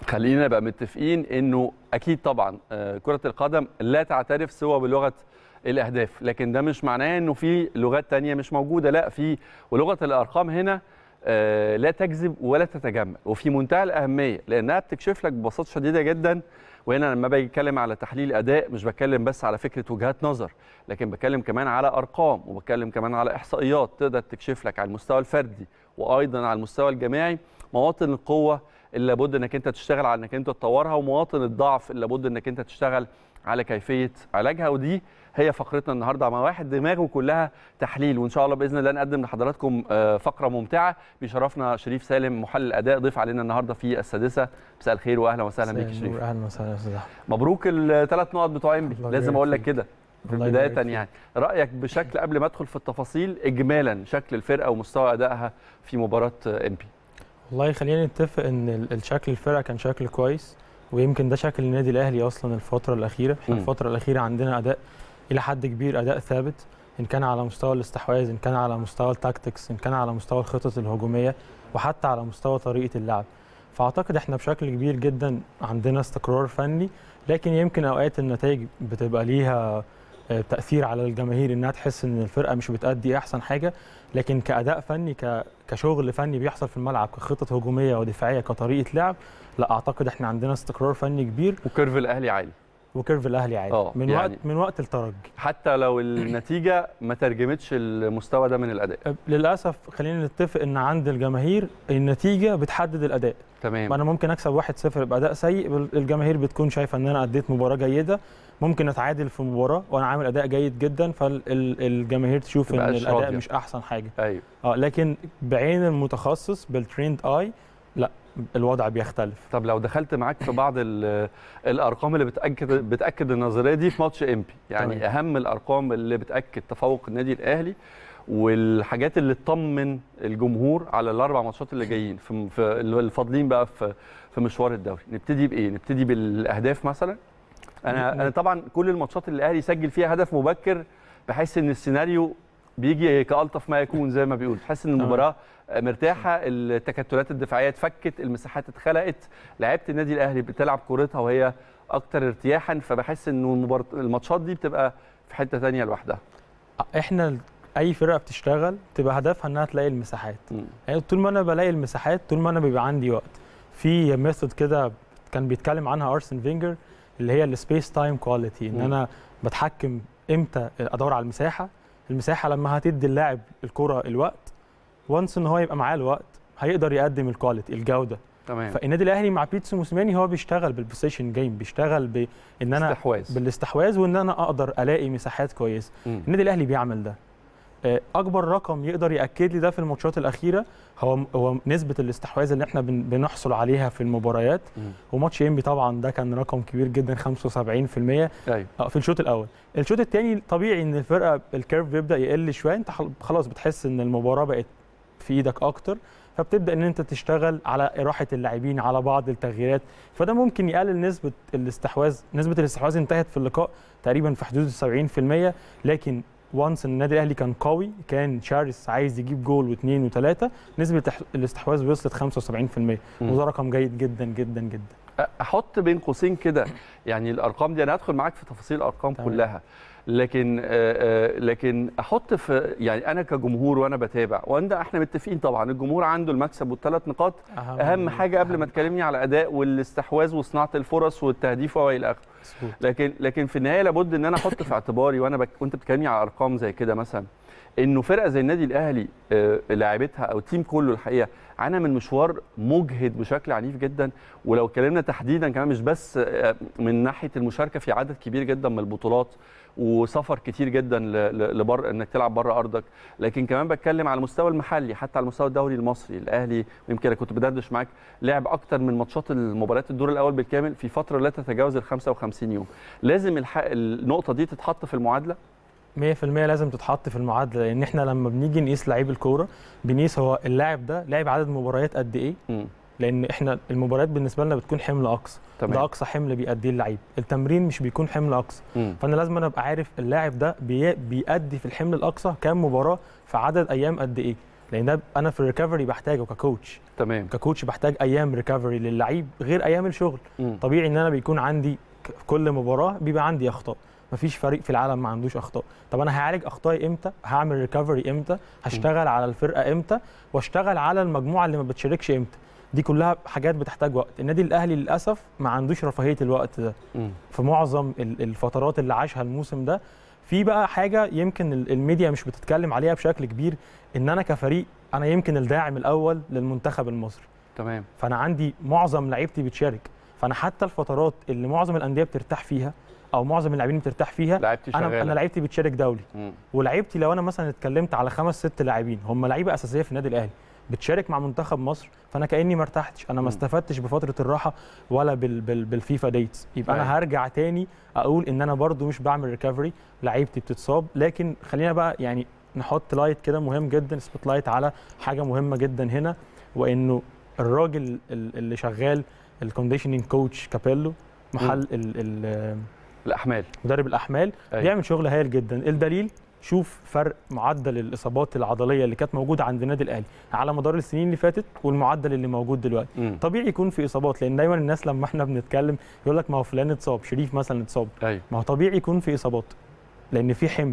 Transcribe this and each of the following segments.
خلينا نبقى متفقين انه اكيد طبعا آه، كره القدم لا تعترف سوى بلغه الاهداف لكن ده مش معناه انه في لغات تانية مش موجوده لا في ولغه الارقام هنا آه، لا تجذب ولا تتجمل وفي منتهى الاهميه لانها بتكشف لك ببساطه شديده جدا وهنا لما باجي اتكلم على تحليل اداء مش بتكلم بس على فكره وجهات نظر لكن بتكلم كمان على ارقام وبتكلم كمان على احصائيات تقدر تكشف لك على المستوى الفردي وايضا على المستوى الجماعي مواطن القوه اللي لابد انك انت تشتغل على انك انت تطورها ومواطن الضعف اللي لابد انك انت تشتغل على كيفيه علاجها ودي هي فقرتنا النهارده مع واحد دماغه كلها تحليل وان شاء الله باذن الله نقدم لحضراتكم آه، فقره ممتعه بيشرفنا شريف سالم محلل اداء ضيف علينا النهارده في السادسه مساء الخير واهلا وسهلا بيك يا مساء شريف النور، اهلا وسهلا يا استاذ احمد مبروك الثلاث نقط بتوع انبي الله لازم يبارك اقول لك فيك. كده الله بدايه يبارك فيك. يعني رايك بشكل قبل ما ادخل في التفاصيل اجمالا شكل الفرقه ومستوى ادائها في مباراه انبي والله خلينا نتفق ان ال- الشكل الفرقه كان شكل كويس ويمكن ده شكل النادي الاهلي اصلا الفتره الاخيره احنا مم. الفتره الاخيره عندنا اداء الى حد كبير اداء ثابت ان كان على مستوى الاستحواذ ان كان على مستوى التاكتكس ان كان على مستوى الخطط الهجوميه وحتى على مستوى طريقه اللعب فاعتقد احنا بشكل كبير جدا عندنا استقرار فني لكن يمكن اوقات النتائج بتبقى ليها آه، تاثير على الجماهير انها تحس ان الفرقه مش بتأدي احسن حاجه لكن كاداء فني ك... كشغل فني بيحصل في الملعب كخطط هجوميه ودفاعيه كطريقه لعب لا اعتقد احنا عندنا استقرار فني كبير وكيرف الاهلي عالي وكيرف الاهلي عالي آه، من يعني- وقت من وقت الترجي حتى لو النتيجه ما ترجمتش المستوى ده من الاداء للاسف خلينا نتفق ان عند الجماهير النتيجه بتحدد الاداء تمام انا ممكن اكسب 1-0 باداء سيء الجماهير بتكون شايفه ان انا اديت مباراه جيده ممكن اتعادل في مباراه وانا عامل اداء جيد جدا فالجماهير تشوف ان تبقاش الاداء راضية. مش احسن حاجه ايوه اه لكن بعين المتخصص بالتريند اي لا الوضع بيختلف طب لو دخلت معاك في بعض ال- الارقام اللي بتاكد بتاكد النظريه دي في ماتش امبي يعني تمام. اهم الارقام اللي بتاكد تفوق النادي الاهلي والحاجات اللي تطمن الجمهور على الاربع ماتشات اللي جايين في, في الفاضلين بقى في في مشوار الدوري نبتدي بايه نبتدي بالاهداف مثلا انا انا طبعا كل الماتشات اللي الاهلي سجل فيها هدف مبكر بحس ان السيناريو بيجي كالطف ما يكون زي ما بيقول تحس ان تمام. المباراه مرتاحه التكتلات الدفاعيه اتفكت المساحات اتخلقت لعيبه النادي الاهلي بتلعب كورتها وهي اكتر ارتياحا فبحس انه المبار... الماتشات دي بتبقى في حته ثانيه لوحدها احنا ال- اي فرقه بتشتغل تبقى هدفها انها تلاقي المساحات مم. يعني طول ما انا بلاقي المساحات طول ما انا بيبقى عندي وقت في ميثود كده كان بيتكلم عنها ارسن فينجر اللي هي السبيس تايم كواليتي ان مم. انا بتحكم امتى ادور على المساحه المساحه لما هتدي اللاعب الكره الوقت وانس ان هو يبقى معاه الوقت هيقدر يقدم الكواليتي الجوده تمام فالنادي الاهلي مع بيتسو موسيماني هو بيشتغل بالبوزيشن جيم بيشتغل بان انا استحواذ بالاستحواذ وان انا اقدر الاقي مساحات كويسه مم. النادي الاهلي بيعمل ده آه، اكبر رقم يقدر ياكد لي ده في الماتشات الاخيره هو هو نسبه الاستحواذ اللي احنا بن- بنحصل عليها في المباريات مم. وماتش انبي طبعا ده كان رقم كبير جدا 75% ايوه آه، في الشوط الاول الشوط الثاني طبيعي ان الفرقه الكيرف بيبدا يقل شويه انت خل- خلاص بتحس ان المباراه بقت في ايدك اكتر فبتبدا ان انت تشتغل على راحه اللاعبين على بعض التغييرات فده ممكن يقلل نسبه الاستحواذ نسبه الاستحواذ انتهت في اللقاء تقريبا في حدود ال 70% لكن وانس ان النادي الاهلي كان قوي كان شارس عايز يجيب جول واثنين وثلاثه نسبه التح- الاستحواذ وصلت 75% مم. وده رقم جيد جدا جدا جدا احط بين قوسين كده يعني الارقام دي انا هدخل معاك في تفاصيل الارقام تمام. كلها لكن آه، آه، لكن احط في يعني انا كجمهور وانا بتابع وانت احنا متفقين طبعا الجمهور عنده المكسب والثلاث نقاط اهم حاجه قبل ما أهم تكلمني على اداء والاستحواذ وصناعه الفرص والتهديف والى اخره مظبوط. لكن لكن في النهايه لابد ان انا احط في اعتباري وانا بك... وانت بتكلمني على ارقام زي كده مثلا انه فرقه زي النادي الاهلي آه، لاعبتها او التيم كله الحقيقه عانى من مشوار مجهد بشكل عنيف جدا ولو اتكلمنا تحديدا كمان مش بس آه، من ناحيه المشاركه في عدد كبير جدا من البطولات وسفر كتير جدا ل- ل- لبر انك تلعب بره ارضك لكن كمان بتكلم على المستوى المحلي حتى على المستوى الدوري المصري الاهلي ويمكن أنا كنت بدردش معاك لعب اكتر من ماتشات المباريات الدور الاول بالكامل في فتره لا تتجاوز ال 55 يوم لازم الح... النقطه دي تتحط في المعادله 100% لازم تتحط في المعادله لان احنا لما بنيجي نقيس لعيب الكوره بنقيس هو اللاعب ده لعب عدد مباريات قد ايه مم. لان احنا المباريات بالنسبه لنا بتكون حمل اقصى تمام. ده اقصى حمل بيأديه اللعيب التمرين مش بيكون حمل اقصى مم. فانا لازم انا ابقى عارف اللاعب ده بي... بيأدي في الحمل الاقصى كام مباراه في عدد ايام قد ايه لان ده انا في الريكفري بحتاجه ككوتش تمام ككوتش بحتاج ايام ريكفري للعيب غير ايام الشغل مم. طبيعي ان انا بيكون عندي ك- في كل مباراه بيبقى عندي اخطاء مفيش فريق في العالم ما عندوش اخطاء طب انا هعالج اخطائي امتى هعمل ريكفري امتى هشتغل على الفرقه امتى واشتغل على المجموعه اللي ما بتشاركش امتى دي كلها حاجات بتحتاج وقت النادي الاهلي للاسف ما عندوش رفاهيه الوقت ده مم. في معظم ال- الفترات اللي عاشها الموسم ده في بقى حاجه يمكن ال- الميديا مش بتتكلم عليها بشكل كبير ان انا كفريق انا يمكن الداعم الاول للمنتخب المصري تمام فانا عندي معظم لعيبتي بتشارك فانا حتى الفترات اللي معظم الانديه بترتاح فيها او معظم اللاعبين بترتاح فيها لعبتي انا شغاله انا لعيبتي بتشارك دولي مم. ولعيبتي لو انا مثلا اتكلمت على خمس ست لاعبين هم لعيبه اساسيه في النادي الاهلي بتشارك مع منتخب مصر فانا كاني ما ارتحتش انا مم. ما استفدتش بفتره الراحه ولا بال بال بالفيفا ديتس يبقى أيوة. انا هرجع تاني اقول ان انا برضو مش بعمل ريكفري لعيبتي بتتصاب لكن خلينا بقى يعني نحط لايت كده مهم جدا سبوت لايت على حاجه مهمه جدا هنا وانه الراجل ال- اللي شغال الكونديشننج كوتش كابيلو محل ال- ال- الاحمال مدرب الاحمال أيوة. بيعمل شغل هايل جدا الدليل شوف فرق معدل الاصابات العضليه اللي كانت موجوده عند النادي الاهلي على مدار السنين اللي فاتت والمعدل اللي موجود دلوقتي مم. طبيعي يكون في اصابات لان دايما الناس لما احنا بنتكلم يقول لك ما هو فلان اتصاب شريف مثلا اتصاب ايوه ما هو طبيعي يكون في اصابات لان في حمل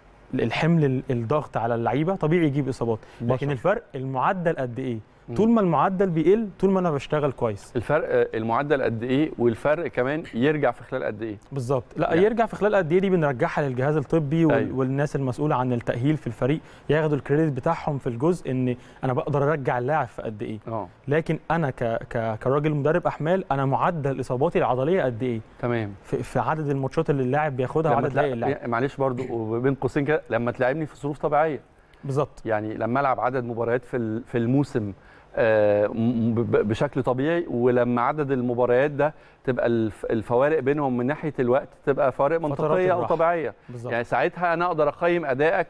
الحمل ال- الضغط على اللعيبه طبيعي يجيب اصابات لكن بشر. الفرق المعدل قد ايه مم. طول ما المعدل بيقل طول ما انا بشتغل كويس الفرق آه، المعدل قد ايه والفرق كمان يرجع في خلال قد ايه بالظبط لا يعني- يرجع في خلال قد ايه دي بنرجعها للجهاز الطبي وال... أيوة. والناس المسؤوله عن التاهيل في الفريق ياخدوا الكريدت بتاعهم في الجزء ان انا بقدر ارجع اللاعب في قد ايه اه لكن انا ك... ك... كراجل مدرب احمال انا معدل اصاباتي العضليه قد ايه تمام في, في عدد الماتشات اللي اللاعب بياخدها لما وعدد دقائق تلع... اللاعب معلش برضو وبين قوسين كده لما تلعبني في ظروف طبيعيه بالظبط يعني لما العب عدد مباريات في ال- في الموسم آه، م- ب- بشكل طبيعي ولما عدد المباريات ده تبقى الف- الفوارق بينهم من ناحيه الوقت تبقى فوارق منطقيه او الراحة. طبيعيه بالظبط يعني ساعتها انا اقدر اقيم ادائك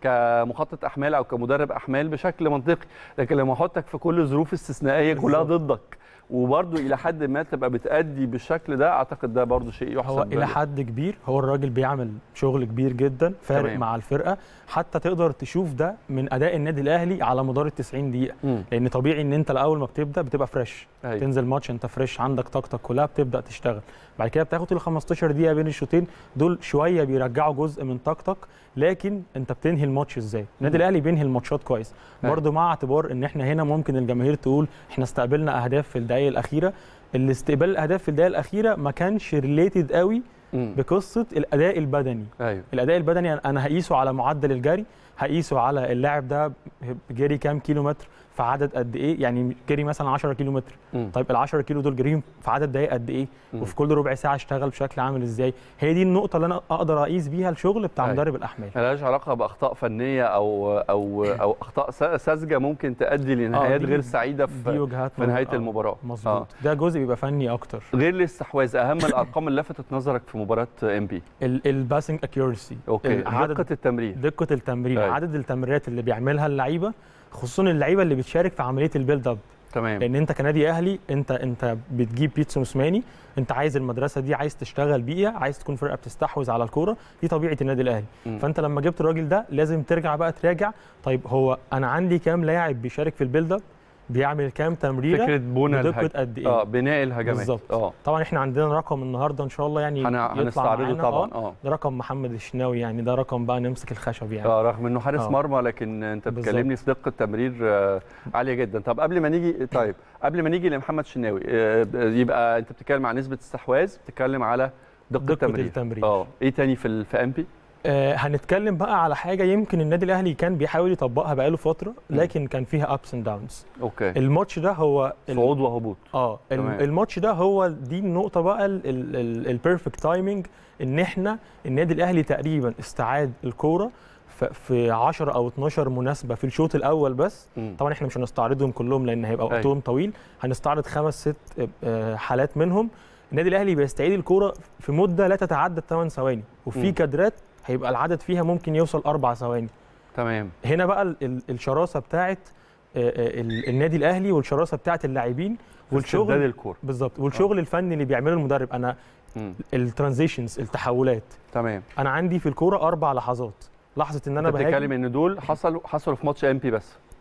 كمخطط احمال او كمدرب احمال بشكل منطقي لكن لما احطك في كل ظروف استثنائيه كلها بالظبط. ضدك وبرضه الى حد ما تبقى بتادي بالشكل ده اعتقد ده برضه شيء يحسب هو الى حد كبير هو الراجل بيعمل شغل كبير جدا فارق تمام. مع الفرقه حتى تقدر تشوف ده من اداء النادي الاهلي على مدار ال 90 دقيقه مم. لان طبيعي ان انت الاول ما بتبدا بتبقى فريش أيوة. تنزل ماتش انت فريش عندك طاقتك كلها بتبدا تشتغل بعد كده بتاخد ال 15 دقيقه بين الشوطين دول شويه بيرجعوا جزء من طاقتك لكن انت بتنهي الماتش ازاي النادي مم. الاهلي بينهي الماتشات كويس أيوة. برضو مع اعتبار ان احنا هنا ممكن الجماهير تقول احنا استقبلنا اهداف في الدقائق الاخيره الاستقبال الاهداف في الدقائق الاخيره ما كانش ريليتد قوي مم. بقصه الاداء البدني ايوه الاداء البدني انا هقيسه على معدل الجري هقيسه على اللاعب ده جري كام كيلو متر في عدد قد ايه يعني جري مثلا 10 كيلو متر مم. طيب ال 10 كيلو دول جريهم في عدد دقائق قد ايه مم. وفي كل ربع ساعه اشتغل بشكل عامل ازاي هي دي النقطه اللي انا اقدر اقيس بيها الشغل بتاع أيوة. مدرب الاحمال ملهاش علاقه باخطاء فنيه او او او اخطاء س- ساذجه ممكن تؤدي لنهايات دي- غير سعيده دي في, وجهات في نهايه نظر. آه، المباراه مظبوط ده جزء بيبقى فني اكتر غير الاستحواذ اهم الارقام اللي لفتت نظرك في مباراه ام بي الباسنج اكيورسي اوكي عدد دقه التمرير دقه التمرير أيوة. عدد التمريرات اللي بيعملها اللعيبه خصوصا اللعيبه اللي بتشارك في عمليه البيلد اب تمام لان انت كنادي اهلي انت انت بتجيب بيتسو موسماني انت عايز المدرسه دي عايز تشتغل بيها عايز تكون فرقه بتستحوذ على الكوره دي طبيعه النادي الاهلي مم. فانت لما جبت الراجل ده لازم ترجع بقى تراجع طيب هو انا عندي كام لاعب بيشارك في البيلد اب بيعمل كام تمريره فكره بنى بدقه الهجمه قد ايه اه بناء الهجمات بالظبط. اه طبعا احنا عندنا رقم النهارده ان شاء الله يعني هن- يطلع هنستعرضه معانا. طبعا آه، اه ده رقم محمد الشناوي يعني ده رقم بقى نمسك الخشب يعني اه رغم انه حارس آه. مرمى لكن انت بالظبط. بتكلمني في دقه تمرير آه، عاليه جدا طب قبل ما نيجي طيب قبل ما نيجي لمحمد شناوي آه، يبقى انت بتتكلم عن نسبه استحواذ بتتكلم على دقه, دقة التمرير التمرير. اه ايه تاني في ال- في ام بي آه هنتكلم بقى على حاجه يمكن النادي الاهلي كان بيحاول يطبقها بقاله فتره لكن كان فيها ابس اند داونز اوكي الماتش ده هو ال- صعود وهبوط اه ال- تمام. الماتش ده هو دي النقطه بقى البيرفكت تايمنج ان احنا النادي الاهلي تقريبا استعاد الكوره ف- في 10 او 12 مناسبه في الشوط الاول بس مم. طبعا احنا مش هنستعرضهم كلهم لان هيبقى أيوة. وقتهم طويل هنستعرض خمس ست آه، حالات منهم النادي الاهلي بيستعيد الكوره في مده لا تتعدى 8 ثواني وفي مم. كادرات هيبقى العدد فيها ممكن يوصل اربع ثواني تمام هنا بقى ال- ال- الشراسه بتاعت آه، آه، ال- النادي الاهلي والشراسه بتاعت اللاعبين استرداد والشغل الكوره بالظبط والشغل الفني اللي بيعمله المدرب انا مم. الترانزيشنز التحولات تمام انا عندي في الكوره اربع لحظات لحظه ان انا انت بتتكلم بهاجم ان دول حصلوا حصلوا في ماتش ام بي بس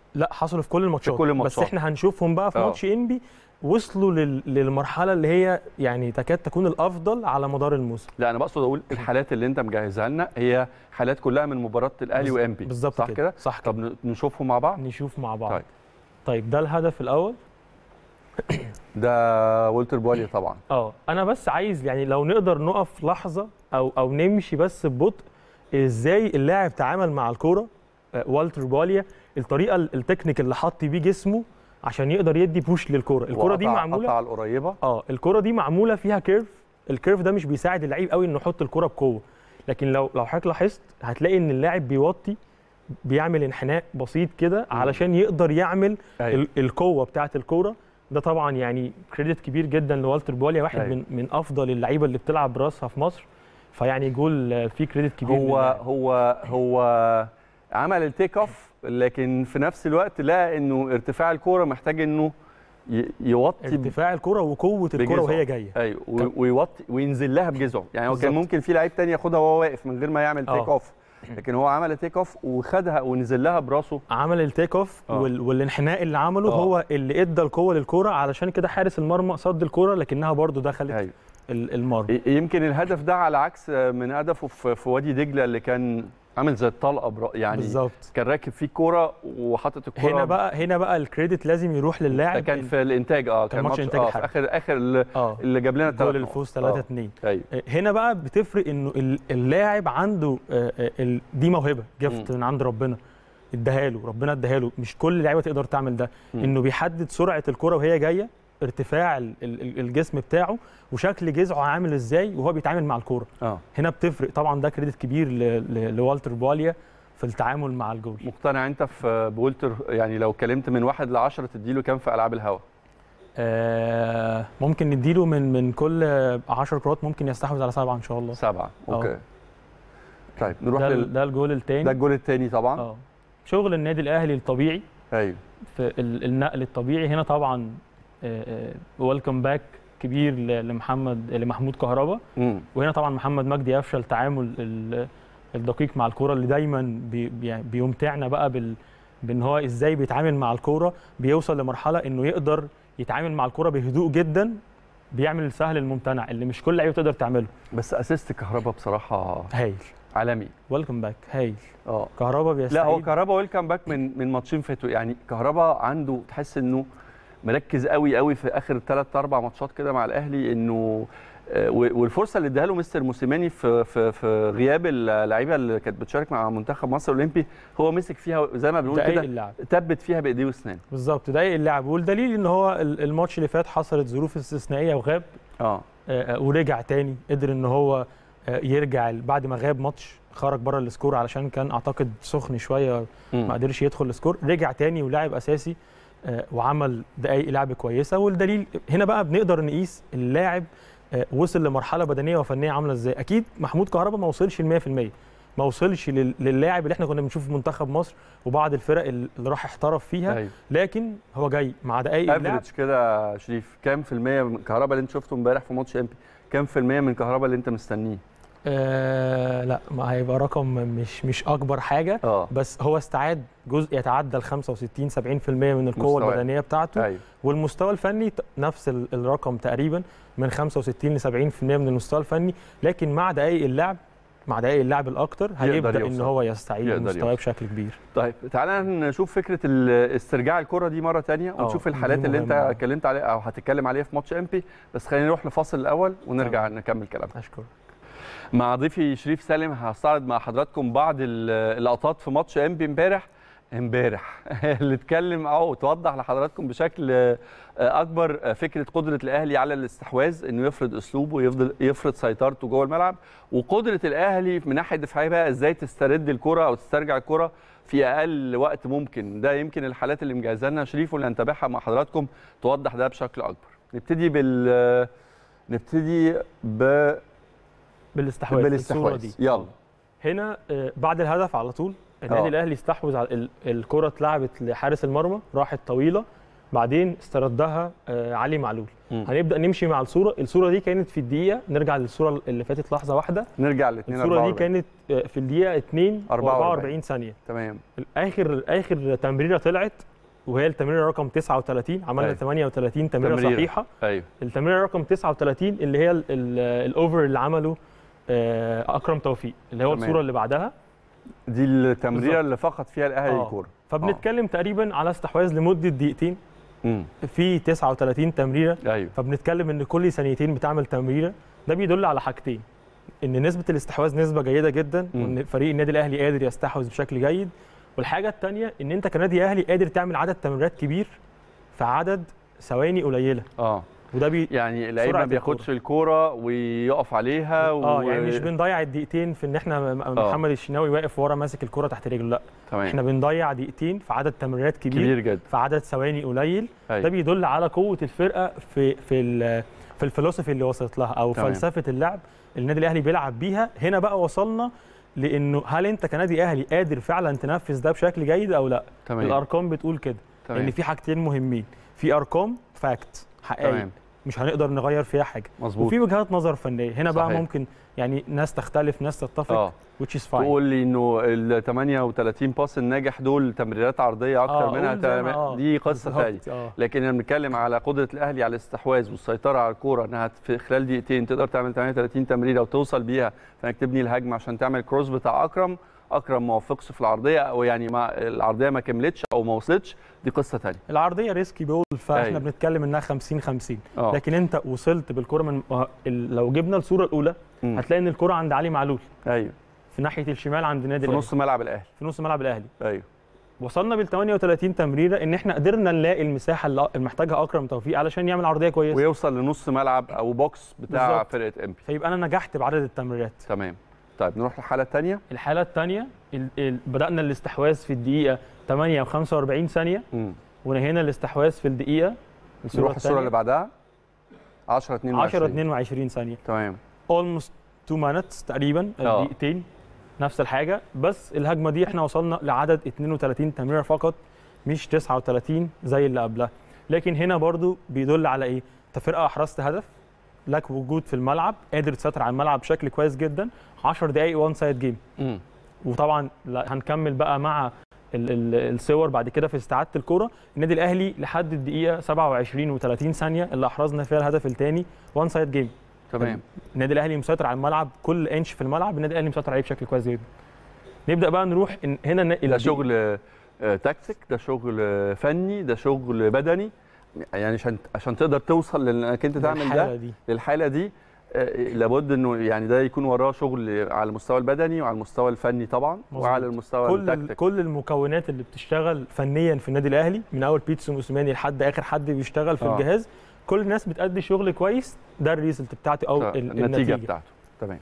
لا حصلوا في كل الماتشات كل بس الماتشات. احنا هنشوفهم بقى في آه. ماتش انبي وصلوا لل... للمرحله اللي هي يعني تكاد تكون الافضل على مدار الموسم لا انا بقصد اقول الحالات اللي انت مجهزها لنا هي حالات كلها من مباراه الاهلي بز- وانبي بالظبط صح كده صح كده طب ن- نشوفهم مع بعض نشوف مع بعض طيب. طيب ده الهدف الاول ده والتر بوالي طبعا اه انا بس عايز يعني لو نقدر نقف لحظه او او نمشي بس ببطء ازاي اللاعب تعامل مع الكوره آه، والتر بواليا الطريقه ال- التكنيك اللي حط بيه جسمه عشان يقدر يدي بوش للكوره الكوره دي وقطع- معموله قطع القريبه اه الكرة دي معمولة فيها كيرف الكيرف ده مش بيساعد اللعيب قوي انه يحط الكرة بقوة لكن لو لو حضرتك لاحظت هتلاقي ان اللاعب بيوطي بيعمل انحناء بسيط كده علشان يقدر يعمل أيوة. ال- القوة بتاعة الكورة ده طبعا يعني كريدت كبير جدا لوالتر بواليا واحد أيوة. من من افضل اللعيبه اللي بتلعب براسها في مصر فيعني جول آه، فيه كريدت كبير هو للاعب. هو هو عمل التيك اوف لكن في نفس الوقت لقى انه ارتفاع الكوره محتاج انه ي- يوطي ب- ارتفاع الكرة وقوة الكرة بجذعه. وهي جايه ايوه و- كان- ويوطي وينزل لها بجذعه يعني هو كان بالظبط. ممكن في لعيب تاني ياخدها وهو واقف من غير ما يعمل تيك آه. اوف لكن هو عمل تيك اوف وخدها ونزل لها براسه عمل التيك اوف آه. وال... والانحناء اللي عمله آه. هو اللي ادى القوه للكوره علشان كده حارس المرمى صد الكوره لكنها برضو دخلت ايوه ال- المرمى ي- يمكن الهدف ده على عكس من هدفه في في وادي دجله اللي كان عامل زي الطلقه برا- يعني بالظبط كان راكب فيه الكوره وحاطط الكوره هنا بقى هنا بقى الكريدت لازم يروح ده للاعب كان في الانتاج اه كان ماتش إنتاج اه في الحرب. اخر اخر اللي, اه اللي جاب لنا جول الثلاث الفوز 3 2 ايوه هنا بقى بتفرق انه ال- اللاعب عنده آه، آه، ال- دي موهبه جفت من عند ربنا اداها له ربنا اداها له مش كل اللعيبه تقدر تعمل ده مم. انه بيحدد سرعه الكره وهي جايه ارتفاع ال- ال- الجسم بتاعه وشكل جذعه عامل ازاي وهو بيتعامل مع الكوره اه هنا بتفرق طبعا ده كريدت كبير ل- ل- لوالتر بواليا في التعامل مع الجول مقتنع انت في بولتر يعني لو اتكلمت من واحد ل 10 تديله كام في العاب الهوا آه ممكن نديله من من كل 10 كرات ممكن يستحوذ على سبعه ان شاء الله سبعه آه. اوكي طيب نروح ده, لل... ده الجول ده الثاني الجول الثاني طبعا اه شغل النادي الاهلي الطبيعي ايوه في ال- النقل الطبيعي هنا طبعا ويلكم باك كبير ل- لمحمد لمحمود كهربا امم وهنا طبعا محمد مجدي يفشل تعامل ال- الدقيق مع الكوره اللي دايما بي بي- بيمتعنا بقى بال بان هو ازاي بيتعامل مع الكوره بيوصل لمرحله انه يقدر يتعامل مع الكوره بهدوء جدا بيعمل السهل الممتنع اللي مش كل لعيبه تقدر تعمله بس اسيست كهربا بصراحه هايل عالمي ويلكم باك هايل اه كهربا لا بيستعيد هو كهربا ويلكم باك من من ماتشين فاتوا يعني كهربا عنده تحس انه مركز قوي قوي في اخر ثلاث اربع ماتشات كده مع الاهلي انه آه، و- والفرصه اللي اداها له مستر موسيماني في في في غياب اللعيبه اللي كانت بتشارك مع منتخب مصر الاولمبي هو مسك فيها زي ما بنقول دقايق كده اللعب ثبت فيها بايديه واسنانه بالظبط دقايق اللعب والدليل ان هو ال- الماتش اللي فات حصلت ظروف استثنائيه وغاب اه آه، آه، ورجع تاني قدر ان هو آه، يرجع ال- بعد ما غاب ماتش خرج بره السكور علشان كان اعتقد سخن شويه ما مم. قدرش يدخل السكور رجع تاني ولعب اساسي آه، وعمل دقايق لعب كويسه والدليل هنا بقى بنقدر نقيس اللاعب آه، وصل لمرحله بدنيه وفنيه عامله ازاي اكيد محمود كهربا ما وصلش ل 100% ما وصلش لل- للاعب اللي احنا كنا بنشوفه في منتخب مصر وبعض الفرق اللي راح احترف فيها ايوه لكن هو جاي مع دقايق اللعب افريج كده يا شريف كام في المية من كهربا اللي انت شفته امبارح في ماتش امبي كام في المية من كهربا اللي انت مستنيه آه لا ما هيبقى رقم مش مش اكبر حاجه اه بس هو استعاد جزء يتعدى ال 65 70% من القوه مستواه. البدنيه بتاعته ايوه والمستوى الفني ت- نفس ال- الرقم تقريبا من 65 ل 70% من المستوى الفني لكن مع دقائق اللعب مع دقائق اللعب الاكتر هيبدا ان يوصل. هو يستعيد يقدر مستواه يوصل. بشكل كبير طيب تعالى نشوف فكره ال- استرجاع الكره دي مره تانية آه، ونشوف دي الحالات اللي انت مهمة. اتكلمت عليها او هتتكلم عليها في ماتش امبي بس خلينا نروح لفاصل الاول ونرجع نكمل كلامنا اشكرك مع ضيفي شريف سالم هستعرض مع حضراتكم بعض ال- اللقطات في ماتش امبي امبارح امبارح اللي اتكلم او توضح لحضراتكم بشكل آه، اكبر آه، فكره قدره الاهلي على الاستحواذ انه يفرض اسلوبه ويفضل يفرض سيطرته جوه الملعب وقدره الاهلي من ناحيه دفاعيه بقى ازاي تسترد الكره او تسترجع الكره في اقل وقت ممكن ده يمكن الحالات اللي مجهزها لنا شريف واللي هنتابعها مع حضراتكم توضح ده بشكل اكبر نبتدي بال نبتدي ب بالاستحواذ الصورة بالاستحواذ يلا هنا آه، بعد الهدف على طول النادي آه. الاهلي استحوذ على ال- الكره اتلعبت لحارس المرمى راحت طويله بعدين استردها آه، علي معلول مم. هنبدا نمشي مع الصوره الصوره دي كانت في الدقيقه نرجع للصوره اللي فاتت لحظه واحده نرجع ل 2 الصوره دي كانت آه، في الدقيقه 2 44 و44 ثانيه تمام اخر اخر تمريره طلعت وهي التمريره رقم 39 عملنا أيوة. 38 تمريره, تمريرة. صحيحه ايوه التمريره رقم 39 اللي هي ال- ال- الاوفر اللي عمله آه، اكرم توفيق اللي هو تمام. الصوره اللي بعدها دي التمريره بالظبط. اللي فقد فيها الاهلي آه. الكوره فبنتكلم تقريبا على استحواذ لمده دقيقتين امم في 39 تمريره ايوه فبنتكلم ان كل ثانيتين بتعمل تمريره ده بيدل على حاجتين ان نسبه الاستحواذ نسبه جيده جدا مم. وان فريق النادي الاهلي قادر يستحوذ بشكل جيد والحاجه الثانيه ان انت كنادي اهلي قادر تعمل عدد تمريرات كبير في عدد ثواني قليله اه وده بي يعني اللعيب ما سرعة بياخدش الكوره ويقف عليها و... اه يعني مش بنضيع الدقيقتين في ان احنا م- محمد الشناوي واقف ورا ماسك الكره تحت رجله لا تمام احنا بنضيع دقيقتين في عدد تمريرات كبير, كبير جدا في عدد ثواني قليل ده أيوة. بيدل على قوه الفرقه في في ال- في الفلسفه اللي وصلت لها او تمام. فلسفه اللعب اللي النادي الاهلي بيلعب بيها هنا بقى وصلنا لانه هل انت كنادي اهلي قادر فعلا تنفذ ده بشكل جيد او لا تمام الارقام بتقول كده تمام ان في حاجتين مهمين في ارقام فاكت حقائق تمام مش هنقدر نغير فيها حاجه مظبوط وفي وجهات نظر فنيه هنا بقى صحيح. ممكن يعني ناس تختلف ناس تتفق اه which is fine تقول لي انه ال 38 باس الناجح دول تمريرات عرضيه اكتر آه، منها قول زي ما- تم- آه، دي قصه بالظبط، ثانيه اه لكن انا بنتكلم على قدره الاهلي على الاستحواذ والسيطره على الكوره انها في خلال دقيقتين تقدر تعمل 38 تمريره وتوصل بيها فانك تبني الهجمه عشان تعمل كروس بتاع اكرم اكرم ما وفقش في العرضيه او يعني ما العرضيه ما كملتش او ما وصلتش دي قصه ثانيه العرضيه ريسكي بول فاحنا أيوة. بنتكلم انها 50 50 اه لكن انت وصلت بالكره من آه، ال- لو جبنا الصوره الاولى مم. هتلاقي ان الكره عند علي معلول ايوه في ناحيه الشمال عند النادي في الاهلي نص ملعب الاهلي في نص ملعب الاهلي ايوه وصلنا بال 38 تمريره ان احنا قدرنا نلاقي المساحه اللي محتاجها اكرم توفيق علشان يعمل عرضيه كويسه ويوصل لنص ملعب او بوكس بتاع بالظبط. فرقه امبي فيبقى انا نجحت بعدد التمريرات تمام طيب نروح للحاله الثانيه الحاله الثانيه بدانا الاستحواذ في الدقيقه 8 و45 ثانيه ونهينا الاستحواذ في الدقيقه نروح الصوره اللي بعدها 10 22 10 22 ثانيه تمام almost 2 minutes تقريبا آه. دقيقتين نفس الحاجه بس الهجمه دي احنا وصلنا لعدد 32 تمريره فقط مش 39 زي اللي قبلها لكن هنا برضو بيدل على ايه انت فرقه احرزت هدف لك وجود في الملعب قادر تسيطر على الملعب بشكل كويس جدا 10 دقائق وان سايد جيم مم. وطبعا لا- هنكمل بقى مع ال- ال- الصور بعد كده في استعاده الكره النادي الاهلي لحد الدقيقه 27 و30 ثانيه اللي احرزنا فيها الهدف الثاني وان سايد جيم تمام النادي الاهلي مسيطر على الملعب كل انش في الملعب النادي الاهلي مسيطر عليه بشكل كويس جدا نبدا بقى نروح إن هنا ن- ده شغل آه، تكتيك ده شغل آه، فني ده شغل بدني يعني عشان عشان تقدر توصل لانك انت تعمل الحالة ده دي للحاله دي آه، لابد انه يعني ده يكون وراه شغل على المستوى البدني وعلى المستوى الفني طبعا مظبوط. وعلى المستوى كل ال- التكتيك كل المكونات اللي بتشتغل فنيا في النادي الاهلي من اول بيتسو موسيماني لحد اخر حد بيشتغل في آه. الجهاز كل الناس بتأدي شغل كويس ده الريزلت بتاعتي او آه، ال- النتيجه, النتيجه بتاعته تمام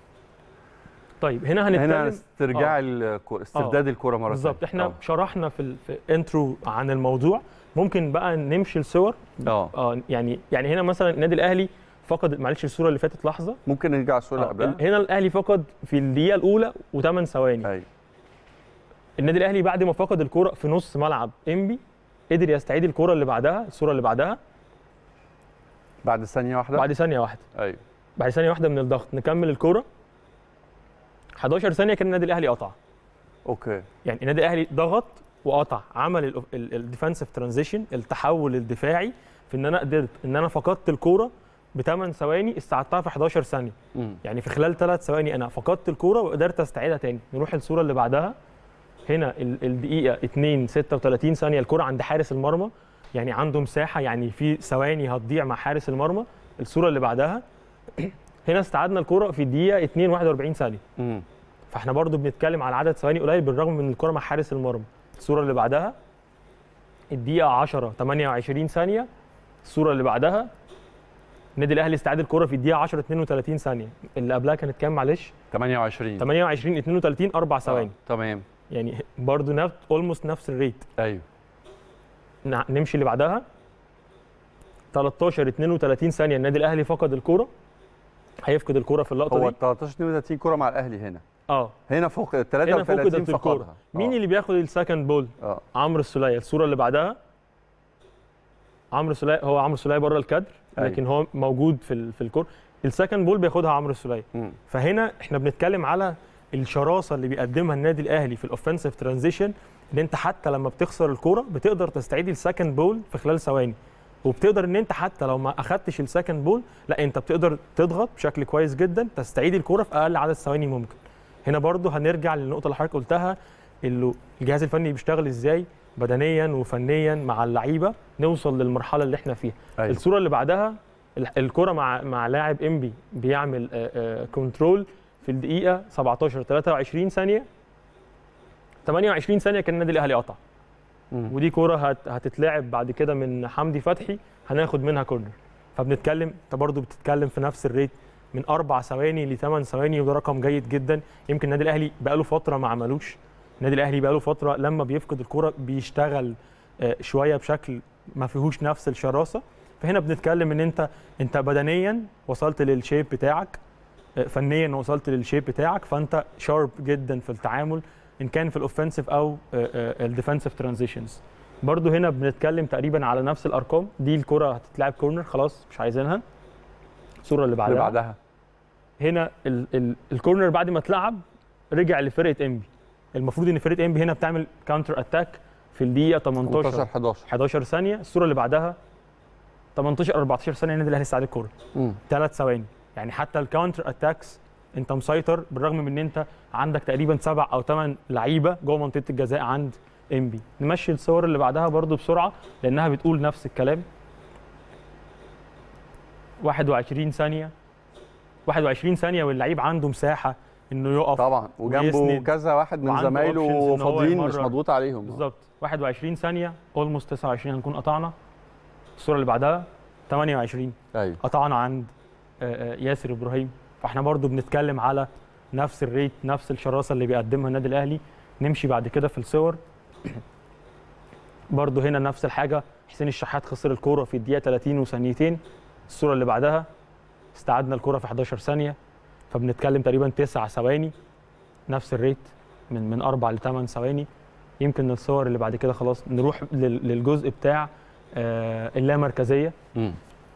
طيب هنا هنتكلم هنا استرجاع الكوره استرداد الكوره مره بالظبط ثانية. احنا آه. شرحنا في, ال- في انترو عن الموضوع ممكن بقى نمشي الصور اه اه يعني يعني هنا مثلا النادي الاهلي فقد معلش الصوره اللي فاتت لحظه ممكن نرجع الصوره اللي آه، قبلها هنا الاهلي فقد في الدقيقه الاولى و8 ثواني ايوه النادي الاهلي بعد ما فقد الكره في نص ملعب انبي قدر يستعيد الكره اللي بعدها الصوره اللي بعدها بعد ثانيه واحده بعد ثانيه واحده ايوه بعد ثانيه واحده من الضغط نكمل الكره 11 ثانيه كان النادي الاهلي قطع اوكي يعني النادي الاهلي ضغط وقطع عمل الديفensive ترانزيشن التحول الدفاعي في ان انا قدرت ان انا فقدت الكوره ب 8 ثواني استعدتها في 11 ثانيه مم. يعني في خلال 3 ثواني انا فقدت الكوره وقدرت استعيدها تاني نروح الصوره اللي بعدها هنا ال- الدقيقه 2 36 ثانيه الكوره عند حارس المرمى يعني عنده مساحه يعني في ثواني هتضيع مع حارس المرمى الصوره اللي بعدها هنا استعدنا الكوره في الدقيقه 2 41 ثانيه مم. فاحنا برضو بنتكلم على عدد ثواني قليل بالرغم من الكره مع حارس المرمى الصوره اللي بعدها الدقيقه 10 28 ثانيه الصوره اللي بعدها النادي الاهلي استعاد الكره في الدقيقه 10 32 ثانيه اللي قبلها كانت كام معلش 28 28 32 اربع ثواني آه. تمام يعني برضو نفس اولموست نفس الريت ايوه نع- نمشي اللي بعدها 13 32 ثانيه النادي الاهلي فقد الكره هيفقد الكره في اللقطه هو دي 13 32 كره مع الاهلي هنا اه هنا فوق ال هنا 33 فقدت الكره فقدها مين آه. اللي بياخد السكند بول اه عمرو السوليه الصوره اللي بعدها عمرو سوليه هو عمرو سوليه بره الكادر أيوة. لكن هو موجود في ال- في الكور السكند بول بياخدها عمرو سوليه مم. فهنا احنا بنتكلم على الشراسه اللي بيقدمها النادي الاهلي في الاوفنسيف ترانزيشن ان انت حتى لما بتخسر الكوره بتقدر تستعيد السكند بول في خلال ثواني وبتقدر ان انت حتى لو ما اخدتش السكند بول لا انت بتقدر تضغط بشكل كويس جدا تستعيد الكوره في اقل عدد ثواني ممكن هنا برضو هنرجع للنقطه اللي حضرتك قلتها اللي الجهاز الفني بيشتغل ازاي بدنيا وفنيا مع اللعيبه نوصل للمرحله اللي احنا فيها أيوة. الصوره اللي بعدها ال- الكره مع مع لاعب انبي بيعمل كنترول في الدقيقه 17 23 ثانيه 28 ثانيه كان النادي الاهلي قطع مم. ودي كوره هت هتتلعب بعد كده من حمدي فتحي هناخد منها كورنر فبنتكلم انت برضه بتتكلم في نفس الريت من اربع ثواني لثمان ثواني وده رقم جيد جدا يمكن النادي الاهلي بقاله فتره ما عملوش النادي الاهلي بقاله فتره لما بيفقد الكوره بيشتغل آه، شويه بشكل ما فيهوش نفس الشراسه فهنا بنتكلم ان انت انت بدنيا وصلت للشيب بتاعك آه، فنيا وصلت للشيب بتاعك فانت شارب جدا في التعامل ان كان في الاوفنسيف او الديفensive ترانزيشنز برضو هنا بنتكلم تقريبا على نفس الارقام دي الكره هتتلعب كورنر خلاص مش عايزينها الصوره اللي بعدها اللي بعدها هنا ال ال الكورنر بعد ما اتلعب رجع لفرقه انبي المفروض ان فرقه انبي هنا بتعمل كاونتر اتاك في الدقيقه 18 18 11 11 ثانيه الصوره اللي بعدها 18 14 ثانيه النادي الاهلي استعاد الكوره مم. ثلاث ثواني يعني حتى الكاونتر اتاكس انت مسيطر بالرغم من ان انت عندك تقريبا سبع او ثمان لعيبه جوه منطقه الجزاء عند انبي نمشي الصور اللي بعدها برضو بسرعه لانها بتقول نفس الكلام 21 ثانيه 21 ثانيه واللعيب عنده مساحه انه يقف طبعا وجنبه ويسند. كذا واحد من وعنده زمايله options إن هو فاضيين مش يمرر. مضغوط عليهم بالظبط 21 ثانيه اولموست 29 هنكون قطعنا الصوره اللي بعدها 28 ايوه قطعنا عند آه، آه، ياسر ابراهيم فاحنا برضو بنتكلم على نفس الريت نفس الشراسه اللي بيقدمها النادي الاهلي نمشي بعد كده في الصور برضو هنا نفس الحاجه حسين الشحات خسر الكوره في الدقيقه 30 وثانيتين الصوره اللي بعدها استعدنا الكوره في 11 ثانيه فبنتكلم تقريبا 9 ثواني نفس الريت من من 4 ل 8 ثواني يمكن الصور اللي بعد كده خلاص نروح لل- للجزء بتاع آه، اللامركزيه مم.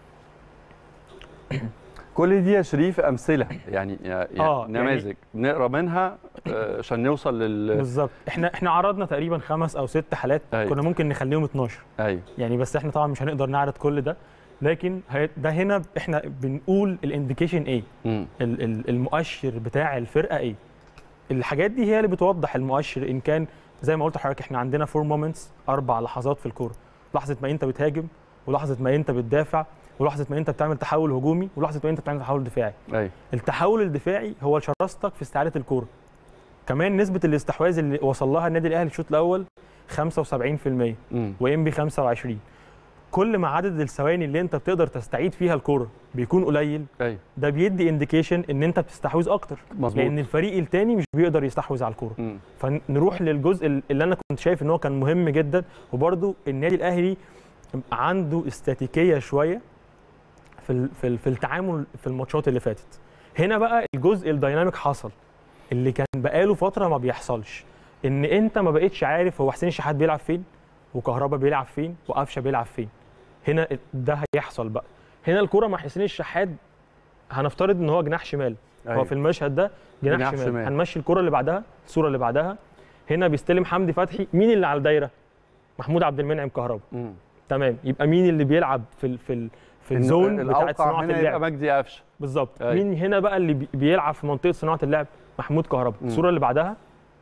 كل دي يا شريف امثله يعني يعني آه، يعني- نماذج نقرا منها آه، عشان نوصل لل بالظبط احنا احنا عرضنا تقريبا خمس او ست حالات أيوة. كنا ممكن نخليهم 12 ايوه يعني بس احنا طبعا مش هنقدر نعرض كل ده لكن هي- ده هنا احنا بنقول الانديكيشن ايه مم. ال- ال- المؤشر بتاع الفرقه ايه الحاجات دي هي اللي بتوضح المؤشر ان كان زي ما قلت لحضرتك احنا عندنا فور مومنتس اربع لحظات في الكوره لحظه ما انت بتهاجم ولحظه ما انت بتدافع ولحظه ما انت بتعمل تحول هجومي ولحظه ما انت بتعمل تحول دفاعي ايوه التحول الدفاعي هو شراستك في استعاده الكوره كمان نسبه الاستحواذ اللي وصل لها النادي الاهلي الشوط الاول 75% مم. وانبي 25 كل ما عدد الثواني اللي انت بتقدر تستعيد فيها الكوره بيكون قليل ايوه ده بيدي انديكيشن ان انت بتستحوذ اكتر مظبوط لان الفريق التاني مش بيقدر يستحوذ على الكوره مم. فنروح للجزء اللي انا كنت شايف ان هو كان مهم جدا وبرده النادي الاهلي عنده استاتيكيه شويه في ال- في ال- في التعامل في الماتشات اللي فاتت هنا بقى الجزء الديناميك حصل اللي كان بقاله فتره ما بيحصلش ان انت ما بقتش عارف هو حسين الشحات بيلعب فين وكهربا بيلعب فين وقفشه بيلعب فين هنا ده هيحصل بقى هنا الكوره مع حسين الشحات هنفترض ان هو جناح شمال أيوة. هو في المشهد ده جناح, جناح شمال. شمال. هنمشي الكره اللي بعدها الصوره اللي بعدها هنا بيستلم حمدي فتحي مين اللي على الدايره محمود عبد المنعم كهربا مم. تمام يبقى مين اللي بيلعب في ال في ال في إنه الزون بتاعت الأوقع صناعه هنا يبقى اللعب مجدي قفشه بالظبط أيوة. مين هنا بقى اللي بي- بيلعب في منطقه صناعه اللعب محمود كهربا مم. الصوره اللي بعدها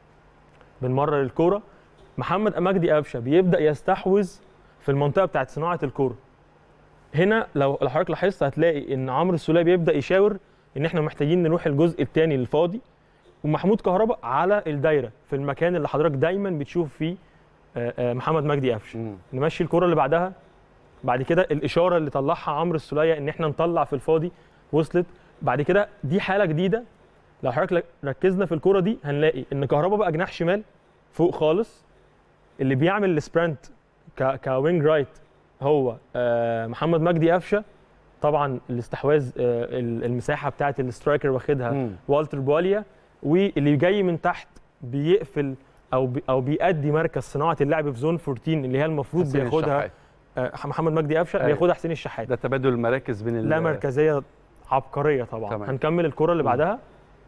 بنمرر الكوره محمد مجدي قفشه بيبدا يستحوذ في المنطقه بتاعت صناعه الكوره هنا لو لو حضرتك لاحظت هتلاقي ان عمرو السوليه بيبدا يشاور ان احنا محتاجين نروح الجزء الثاني الفاضي ومحمود كهربا على الدايره في المكان اللي حضرتك دايما بتشوف فيه آه، آه، محمد مجدي قفشه مم. نمشي الكره اللي بعدها بعد كده الاشاره اللي طلعها عمرو السوليه ان احنا نطلع في الفاضي وصلت بعد كده دي حاله جديده لو حضرتك لك- ركزنا في الكره دي هنلاقي ان كهربا بقى جناح شمال فوق خالص اللي بيعمل السبرنت ك كوينج رايت هو آه، محمد مجدي قفشه طبعا الاستحواذ آه، ال- المساحه بتاعه الاسترايكر واخدها مم. والتر بواليا واللي جاي من تحت بيقفل او بي او بيأدي مركز صناعه اللعب في زون 14 اللي هي المفروض حسين بياخدها الشحات. آه، محمد مجدي قفشه أيوة. بياخدها حسين الشحات ده تبادل المراكز بين ال- لا مركزيه عبقريه طبعا تمام. هنكمل الكره اللي بعدها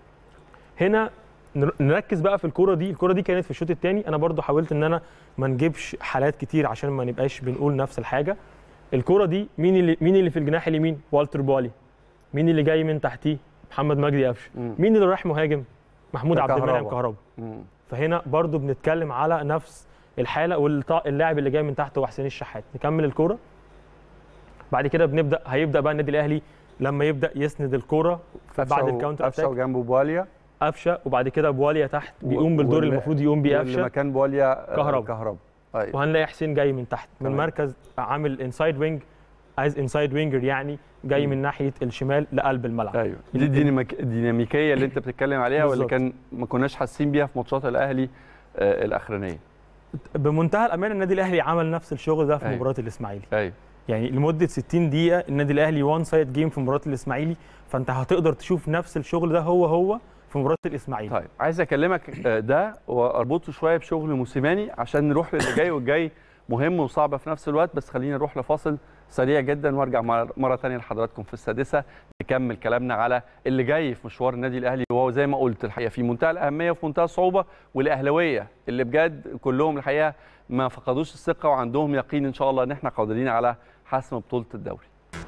هنا نر- نركز بقى في الكره دي الكره دي كانت في الشوط الثاني انا برضو حاولت ان انا ما نجيبش حالات كتير عشان ما نبقاش بنقول نفس الحاجه الكره دي مين اللي مين اللي في الجناح اليمين والتر بوالي مين اللي جاي من تحتيه محمد مجدي قفشه مم. مين اللي رايح مهاجم محمود ده عبد المنعم كهربا. كهربا مم. فهنا برضو بنتكلم على نفس الحاله واللاعب اللي جاي من تحت هو حسين الشحات نكمل الكوره بعد كده بنبدا هيبدا بقى النادي الاهلي لما يبدا يسند الكوره بعد قفشة و- الكاونتر قفشه اتاك وجنبه بواليا قفشه وبعد كده بواليا تحت و- بيقوم بالدور وال- اللي المفروض يقوم بيه واللي قفشه مكان بواليا آه، كهربا. كهربا ايوه وهنلاقي حسين جاي من تحت من تمام. مركز عامل انسايد وينج عايز انسايد وينجر يعني جاي مم. من ناحيه الشمال لقلب الملعب ايوه دي الديناميك- الديناميكيه اللي انت بتتكلم عليها واللي بالظبط. كان ما كناش حاسين بيها في ماتشات الاهلي آه، الاخرانيه بمنتهى الامانه النادي الاهلي عمل نفس الشغل ده في أيوة. مباراه الاسماعيلي ايوه يعني لمده 60 دقيقه النادي الاهلي وان سايد جيم في مباراه الاسماعيلي فانت هتقدر تشوف نفس الشغل ده هو هو في مباراه الاسماعيلي طيب عايز اكلمك آه، ده واربطه شويه بشغل موسيماني عشان نروح للي جاي والجاي مهم وصعب في نفس الوقت بس خلينا نروح لفاصل سريع جدا وارجع مر- مره ثانيه لحضراتكم في السادسه نكمل كلامنا على اللي جاي في مشوار النادي الاهلي وهو زي ما قلت الحقيقه في منتهى الاهميه وفي منتهى الصعوبه والاهلاويه اللي بجد كلهم الحقيقه ما فقدوش الثقه وعندهم يقين ان شاء الله ان احنا قادرين على حسم بطوله الدوري.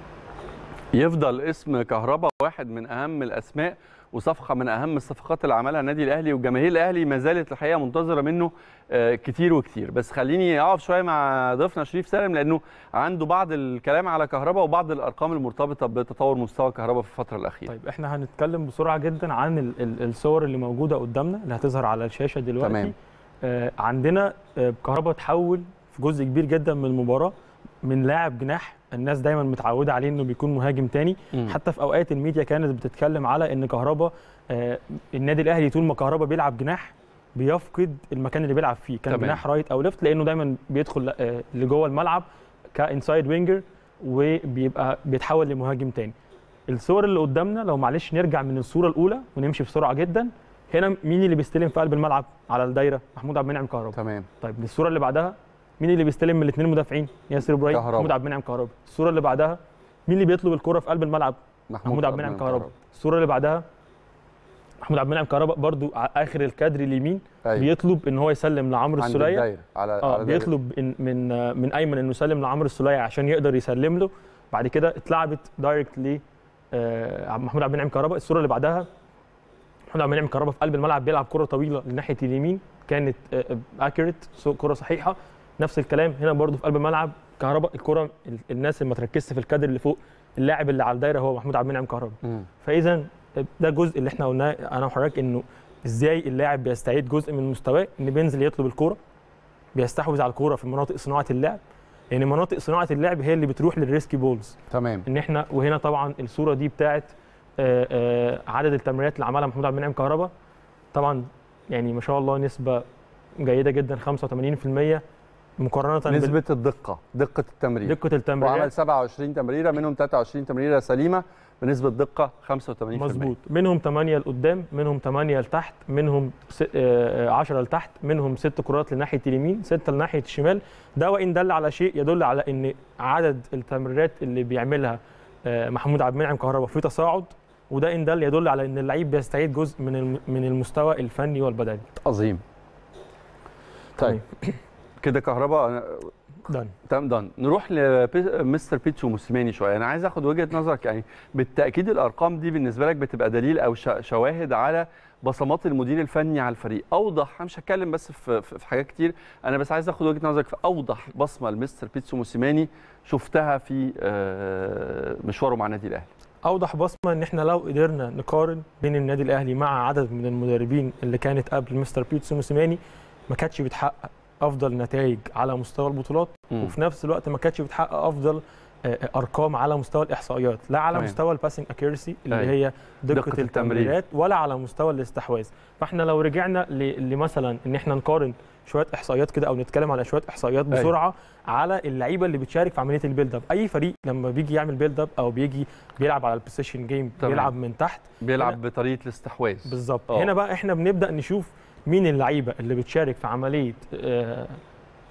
يفضل اسم كهربا واحد من اهم الاسماء وصفقه من اهم الصفقات اللي عملها النادي الاهلي وجماهير الاهلي ما زالت الحقيقه منتظره منه آه، كتير وكتير بس خليني اقف شويه مع ضيفنا شريف سالم لانه عنده بعض الكلام على كهربا وبعض الارقام المرتبطه بتطور مستوى كهربا في الفتره الاخيره طيب احنا هنتكلم بسرعه جدا عن ال- ال- الصور اللي موجوده قدامنا اللي هتظهر على الشاشه دلوقتي تمام. آه عندنا آه كهربا تحول في جزء كبير جدا من المباراه من لاعب جناح الناس دايما متعوده عليه انه بيكون مهاجم تاني مم. حتى في اوقات الميديا كانت بتتكلم على ان كهربا آه النادي الاهلي طول ما كهربا بيلعب جناح بيفقد المكان اللي بيلعب فيه كان تمام. جناح رايت او ليفت لانه دايما بيدخل آه لجوه الملعب كانسايد وينجر وبيبقى بيتحول لمهاجم تاني الصور اللي قدامنا لو معلش نرجع من الصوره الاولى ونمشي بسرعه جدا هنا مين اللي بيستلم في قلب الملعب على الدايره محمود عبد المنعم كهربا تمام طيب الصوره اللي بعدها مين اللي بيستلم من الاثنين مدافعين ياسر ابراهيم كهربا. محمود عبد المنعم كهربا الصوره اللي بعدها مين اللي بيطلب الكره في قلب الملعب محمود عبد المنعم كهربا الصوره اللي بعدها محمود عبد المنعم كهربا برضو على اخر الكادر اليمين أيوة. بيطلب ان هو يسلم لعمرو عند السوليه الدايره على اه على دايرة. بيطلب إن من آه، من ايمن انه يسلم لعمرو السوليه عشان يقدر يسلم له بعد كده اتلعبت دايركت ل آه، محمود عبد المنعم كهربا الصوره اللي بعدها محمود عبد المنعم كهربا في قلب الملعب بيلعب كره طويله لناحيه اليمين كانت اكيوريت كره صحيحه نفس الكلام هنا برضو في قلب الملعب كهربا الكره ال- الناس اللي ما تركزش في الكادر اللي فوق اللاعب اللي على الدايره هو محمود عبد المنعم كهربا مم. فاذا ده جزء اللي احنا قلناه انا وحضرتك انه ازاي اللاعب بيستعيد جزء من مستواه ان بينزل يطلب الكوره بيستحوذ على الكوره في مناطق صناعه اللعب لان مناطق صناعه اللعب هي اللي بتروح للريسكي بولز تمام ان احنا وهنا طبعا الصوره دي بتاعت آه، آه، عدد التمريرات اللي عملها محمود عبد المنعم كهربا طبعا يعني ما شاء الله نسبه جيده جدا 85% مقارنه بال- نسبه الدقه دقه التمرير دقه التمريرات وعمل 27 تمريره منهم 23 تمريره سليمه بنسبه دقه 85% مظبوط منهم 8 لقدام منهم 8 لتحت منهم 10 لتحت منهم 6 كرات لناحيه اليمين 6 لناحيه الشمال ده وان دل على شيء يدل على ان عدد التمريرات اللي بيعملها آه، محمود عبد المنعم كهربا في تصاعد وده ان دل يدل على ان اللعيب بيستعيد جزء من الم- من المستوى الفني والبدني عظيم طيب كده كهرباء دان تمام دان نروح لمستر بيتسو موسيماني شويه انا عايز اخد وجهه نظرك يعني بالتاكيد الارقام دي بالنسبه لك بتبقى دليل او ش- شواهد على بصمات المدير الفني على الفريق اوضح انا مش هتكلم بس في, في في حاجات كتير انا بس عايز اخد وجهه نظرك في اوضح بصمه لمستر بيتسو موسيماني شفتها في آه، مشواره مع النادي الاهلي اوضح بصمه ان احنا لو قدرنا نقارن بين النادي الاهلي مع عدد من المدربين اللي كانت قبل مستر بيتسو موسيماني ما كانتش بتحقق افضل نتائج على مستوى البطولات مم. وفي نفس الوقت ما كانتش بتحقق افضل آه، آه، ارقام على مستوى الاحصائيات لا على تمام. مستوى الباسنج اكيرسي اللي أيوة. هي دقه, دقة التمرير. التمريرات ولا على مستوى الاستحواذ فاحنا لو رجعنا ل- لمثلا ان احنا نقارن شويه احصائيات كده او نتكلم على شويه احصائيات أيوة. بسرعه على اللعيبه اللي بتشارك في عمليه البيلد اب اي فريق لما بيجي يعمل بيلد اب او بيجي بيلعب على البوزيشن جيم تمام. بيلعب من تحت بيلعب بطريقه الاستحواذ بالظبط آه. هنا بقى احنا بنبدا نشوف مين اللعيبه اللي بتشارك في عمليه آه،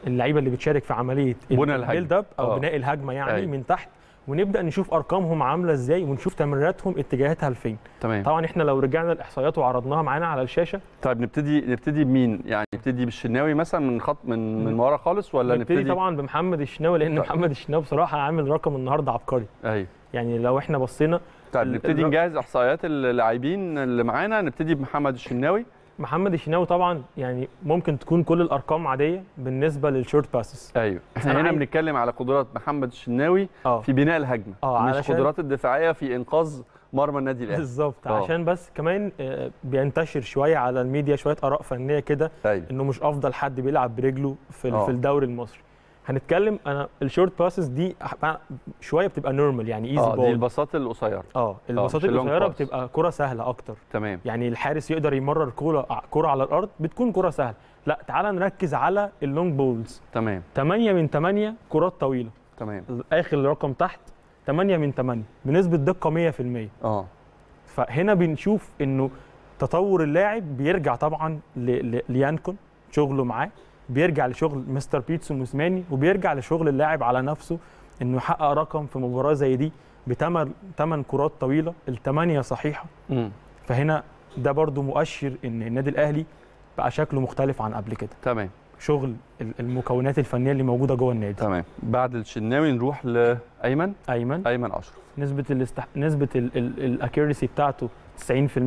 اللعيبه اللي بتشارك في عمليه بنى الهجمة. البيلد اب او آه. بناء الهجمه يعني أيوة. من تحت ونبدا نشوف ارقامهم عامله ازاي ونشوف تمريراتهم اتجاهاتها لفين تمام طبعا احنا لو رجعنا الاحصائيات وعرضناها معانا على الشاشه طيب نبتدي نبتدي بمين يعني نبتدي بالشناوي مثلا من خط من من ورا خالص ولا نبتدي نبتدي طبعا بمحمد الشناوي لان طيب. محمد الشناوي بصراحه عامل رقم النهارده عبقري ايوه يعني لو احنا بصينا طيب ال- نبتدي الر- نجهز احصائيات اللاعبين اللي معانا نبتدي بمحمد الشناوي محمد الشناوي طبعا يعني ممكن تكون كل الارقام عاديه بالنسبه للشورت باسز ايوه احنا أنا هنا عايز- بنتكلم على قدرات محمد الشناوي اه في بناء الهجمه آه، مش علشان- قدرات الدفاعيه في انقاذ مرمى النادي الاهلي بالظبط آه. عشان بس كمان آه، بينتشر شويه على الميديا شويه اراء فنيه كده ايوه انه مش افضل حد بيلعب برجله في ال- آه. في الدوري المصري هنتكلم انا الشورت باسز دي أح- شويه بتبقى نورمال يعني ايزي اه دي بول الباصات القصيره اه الباصات مش اللونج القصيره باس. بتبقى كره سهله اكتر تمام يعني الحارس يقدر يمرر كوره كوره على الارض بتكون كره سهله لا تعال نركز على اللونج بولز تمام 8 من 8 كرات طويله تمام اخر رقم تحت 8 من 8 بنسبه دقه 100% اه فهنا بنشوف انه تطور اللاعب بيرجع طبعا ل- ل- ليانكون شغله معاه بيرجع لشغل مستر بيتسو موسماني وبيرجع لشغل اللاعب على نفسه انه يحقق رقم في مباراه زي دي بثمان ثمان كرات طويله الثمانيه صحيحه امم فهنا ده برضو مؤشر ان النادي الاهلي بقى شكله مختلف عن قبل كده تمام شغل ال- المكونات الفنيه اللي موجوده جوه النادي تمام بعد الشناوي نروح لايمن ايمن ايمن اشرف نسبه الاستح... نسبه الاكيرسي بتاعته 90%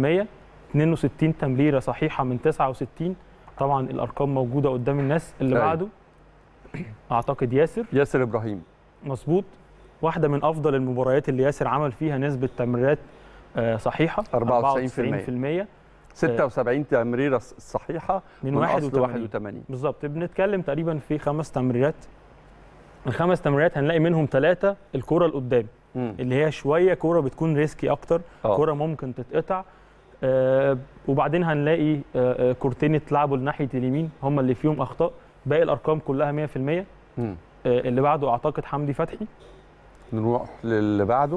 62 تمريره صحيحه من 69 طبعا الارقام موجوده قدام الناس اللي أيوة. بعده اعتقد ياسر ياسر ابراهيم مظبوط واحده من افضل المباريات اللي ياسر عمل فيها نسبه تمريرات آه، صحيحه 94%. 94% 76 تمريره ص- صحيحه من من اصل 81 81 بالظبط بنتكلم تقريبا في خمس تمريرات الخمس تمريرات هنلاقي منهم ثلاثه الكره لقدام امم اللي هي شويه كوره بتكون ريسكي اكتر آه. كوره ممكن تتقطع آه وبعدين هنلاقي آه آه، كورتين اتلعبوا لناحيه اليمين هم اللي فيهم اخطاء باقي الارقام كلها 100% آه امم اللي بعده اعتقد حمدي فتحي نروح للي بعده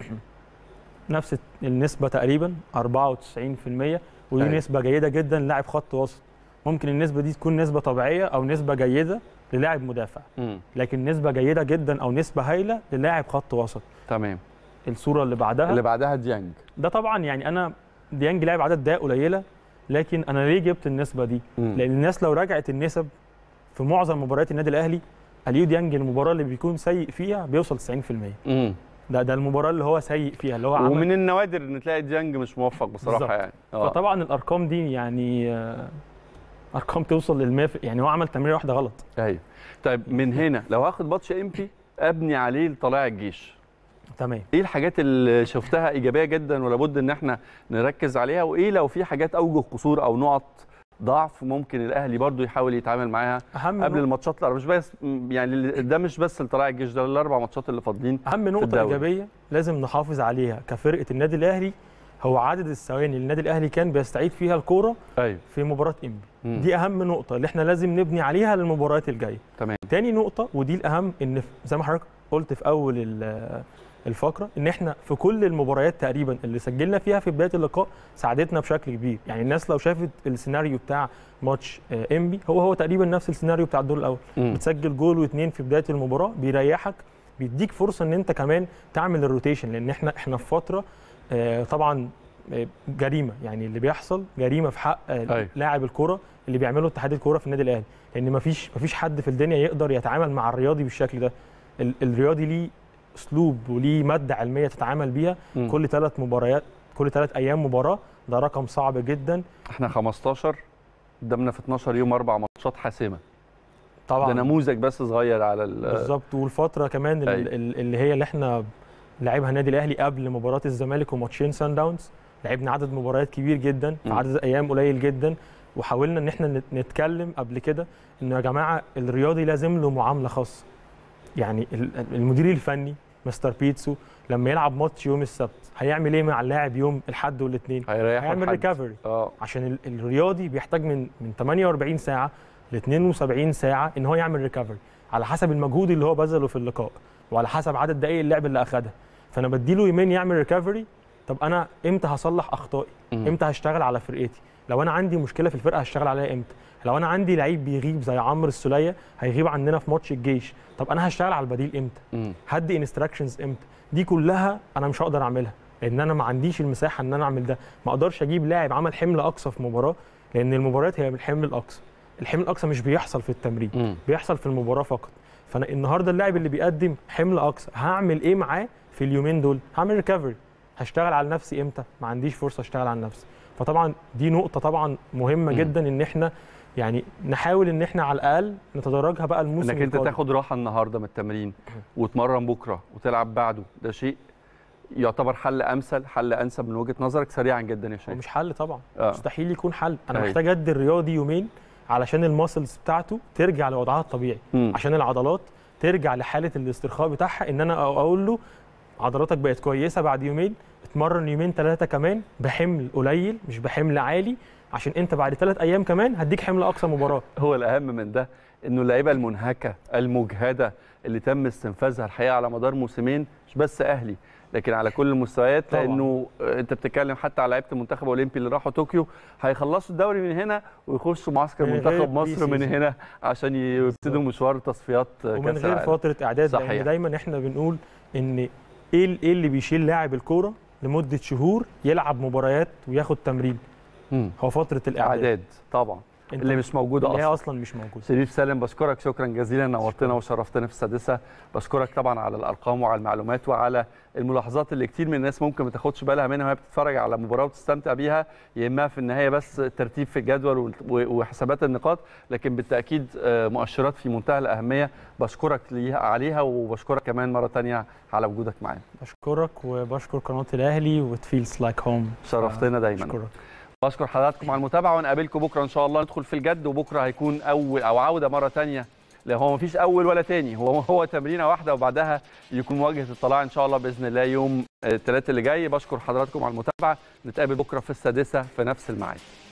نفس النسبه تقريبا 94% ودي أيوة. نسبه جيده جدا لاعب خط وسط ممكن النسبه دي تكون نسبه طبيعيه او نسبه جيده للاعب مدافع امم لكن نسبه جيده جدا او نسبه هايله للاعب خط وسط تمام الصوره اللي بعدها اللي بعدها ديانج ده طبعا يعني انا ديانج لعب عدد دقائق قليله لكن انا ليه جبت النسبه دي؟ مم. لان الناس لو رجعت النسب في معظم مباريات النادي الاهلي اليو ديانج المباراه اللي بيكون سيء فيها بيوصل 90% امم ده ده المباراه اللي هو سيء فيها اللي هو عمل ومن النوادر ان تلاقي ديانج مش موفق بصراحه بالظبط. يعني اه فطبعا الارقام دي يعني آه، ارقام توصل لل 100 يعني هو عمل تمريره واحده غلط ايوه طيب من هنا لو هاخد ماتش امبي ابني عليه لطلائع الجيش تمام ايه الحاجات اللي شفتها ايجابيه جدا ولابد ان احنا نركز عليها وايه لو في حاجات اوجه قصور او نقط ضعف ممكن الاهلي برضو يحاول يتعامل معاها اهم قبل نقطة الماتشات لا مش بس يعني ده مش بس لطلائع الجيش ده الاربع ماتشات اللي فاضلين اهم نقطه الدوري. ايجابيه لازم نحافظ عليها كفرقه النادي الاهلي هو عدد الثواني اللي النادي الاهلي كان بيستعيد فيها الكوره ايوه في مباراه انبي مم. دي اهم نقطه اللي احنا لازم نبني عليها للمباريات الجايه تمام تاني نقطه ودي الاهم ان في- زي ما حضرتك قلت في اول ال- الفقره ان احنا في كل المباريات تقريبا اللي سجلنا فيها في بدايه اللقاء ساعدتنا بشكل كبير يعني الناس لو شافت السيناريو بتاع ماتش آه، انبي هو هو تقريبا نفس السيناريو بتاع الدور الاول مم. بتسجل جول واثنين في بدايه المباراه بيريحك بيديك فرصه ان انت كمان تعمل الروتيشن لان احنا احنا في فتره آه، طبعا آه، جريمه يعني اللي بيحصل جريمه في حق آه، أيوة. لاعب الكوره اللي بيعمله اتحاد الكوره في النادي الاهلي لان مفيش مفيش حد في الدنيا يقدر يتعامل مع الرياضي بالشكل ده ال- الرياضي ليه اسلوب وليه ماده علميه تتعامل بيها مم. كل ثلاث مباريات كل ثلاث ايام مباراه ده رقم صعب جدا احنا 15 قدامنا في 12 يوم اربع ماتشات حاسمه ده طبعا نموذج بس صغير على ال- بالظبط والفتره كمان ال- أيوة. ال- اللي هي اللي احنا لعبها النادي الاهلي قبل مباراه الزمالك وماتشين سان داونز لعبنا عدد مباريات كبير جدا في م. عدد ايام قليل جدا وحاولنا ان احنا نت- نتكلم قبل كده انه يا جماعه الرياضي لازم له معامله خاصه يعني ال- المدير الفني مستر بيتسو لما يلعب ماتش يوم السبت هيعمل ايه مع اللاعب يوم الاحد والاثنين هيريحوا هيعمل الحد. ريكفري اه عشان ال- الرياضي بيحتاج من من 48 ساعه ل 72 ساعه ان هو يعمل ريكفري على حسب المجهود اللي هو بذله في اللقاء وعلى حسب عدد دقائق اللعب اللي اخدها فانا بديله يومين يعمل ريكفري طب انا امتى هصلح اخطائي مم. امتى هشتغل على فرقتي لو انا عندي مشكله في الفرقه هشتغل عليها امتى لو انا عندي لعيب بيغيب زي عمرو السوليه هيغيب عندنا في ماتش الجيش طب انا هشتغل على البديل امتى مم. هدي انستراكشنز امتى دي كلها انا مش هقدر اعملها لان انا ما عنديش المساحه ان انا اعمل ده ما اقدرش اجيب لاعب عمل حمل اقصى في مباراه لان المباريات هي بالحمل الاقصى الحمل الاقصى مش بيحصل في التمرين مم. بيحصل في المباراه فقط فانا النهارده اللاعب اللي بيقدم حمل اقصى هعمل ايه معاه في اليومين دول هعمل ريكفري هشتغل على نفسي امتى ما عنديش فرصه اشتغل على نفسي فطبعا دي نقطه طبعا مهمه مم. جدا ان احنا يعني نحاول ان احنا على الاقل نتدرجها بقى الموسم انك انت القادم. تاخد راحه النهارده من التمرين وتمرن بكره وتلعب بعده ده شيء يعتبر حل امثل حل انسب من وجهه نظرك سريعا جدا يا هو شيخ مش حل طبعا آه. مستحيل يكون حل انا أيوة. محتاج ادي الرياضي يومين علشان الماسلز بتاعته ترجع لوضعها الطبيعي مم. عشان العضلات ترجع لحاله الاسترخاء بتاعها ان انا اقول له عضلاتك بقت كويسه بعد يومين اتمرن يومين ثلاثه كمان بحمل قليل مش بحمل عالي عشان انت بعد ثلاث ايام كمان هديك حمل اقصى مباراه هو الاهم من ده انه اللعيبه المنهكه المجهده اللي تم استنفاذها الحقيقه على مدار موسمين مش بس اهلي لكن على كل المستويات طبعاً. لانه آه، انت بتتكلم حتى على لعيبه المنتخب الاولمبي اللي راحوا طوكيو هيخلصوا الدوري من هنا ويخشوا معسكر من غير منتخب بري مصر من سيزون. هنا عشان يبتدوا مشوار تصفيات آه، ومن كاس غير العالم فتره اعداد صحيح. لان دايما احنا بنقول ان ايه ال- ايه اللي بيشيل لاعب الكوره لمده شهور يلعب مباريات وياخد تمرين مم. هو فتره الاعداد اعداد طبعا انت اللي مش موجوده اللي هي اصلا اصلا مش موجوده شريف سالم بشكرك شكرا جزيلا نورتنا وشرفتنا في السادسه بشكرك طبعا على الارقام وعلى المعلومات وعلى الملاحظات اللي كتير من الناس ممكن ما تاخدش بالها منها وهي بتتفرج على مباراه وتستمتع بيها يهمها في النهايه بس الترتيب في الجدول و- وحسابات النقاط لكن بالتاكيد آه، مؤشرات في منتهى الاهميه بشكرك ليها عليها وبشكرك كمان مره تانية على وجودك معانا بشكرك وبشكر قناه الاهلي وات فيلز لايك هوم شرفتنا دايما بشكرك بشكر حضراتكم على المتابعه ونقابلكم بكره ان شاء الله ندخل في الجد وبكره هيكون اول او عوده مره تانية لا هو مفيش اول ولا تاني هو هو تمرينه واحده وبعدها يكون مواجهه الطلاع ان شاء الله باذن الله يوم الثلاث اللي جاي بشكر حضراتكم على المتابعه نتقابل بكره في السادسه في نفس الميعاد